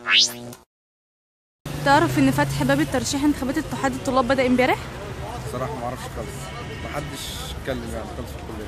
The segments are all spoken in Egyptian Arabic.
تعرف ان فتح باب الترشيح انتخابات اتحاد الطلاب بدأ امبارح صراحة ما اعرفش خالص محدش اتكلم يعني خالص في الكلية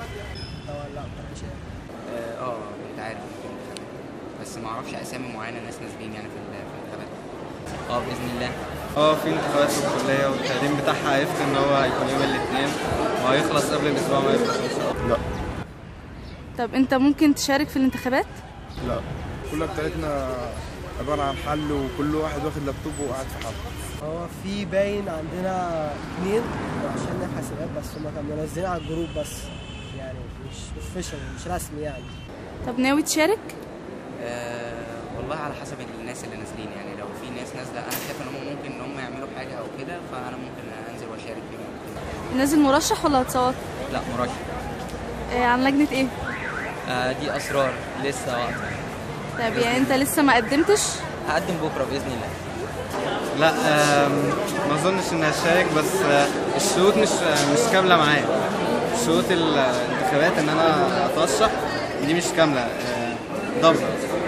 اه آه، كنت عارف في الانتخابات بس ما اعرفش اسامي معينه ناس نازلين يعني في ال- في الانتخابات اه باذن الله اه في انتخابات في الكلية والتقديم بتاعها هيفتي ان هو هيكون يوم الاثنين وهيخلص قبل الاسبوع ما يخلص ان شاء الله لا طب انت ممكن تشارك في الانتخابات لا كلها بتاعتنا عبارة عن حل وكل واحد واخد لابتوب وقاعد في حل هو في باين عندنا اتنين عشان حاسبات بس هما كانوا منزلين على الجروب بس يعني مش اوفيشال مش رسمي يعني طب ناوي تشارك آه والله على حسب الناس اللي نازلين يعني لو في ناس نازله انا شايف ان هم ممكن ان هم يعملوا حاجه او كده فانا ممكن انزل واشارك فيهم نازل مرشح ولا هتصوت لا مرشح آه عن لجنة ايه آه دي اسرار لسه واقفه طب يعني انت لسه ما قدمتش هقدم بكره باذن الله لا آم، ما اظنش اني هشارك بس آه، الشروط مش آه، مش كاملة معايا شروط الانتخابات ان انا اترشح دي مش كاملة آه، ضمن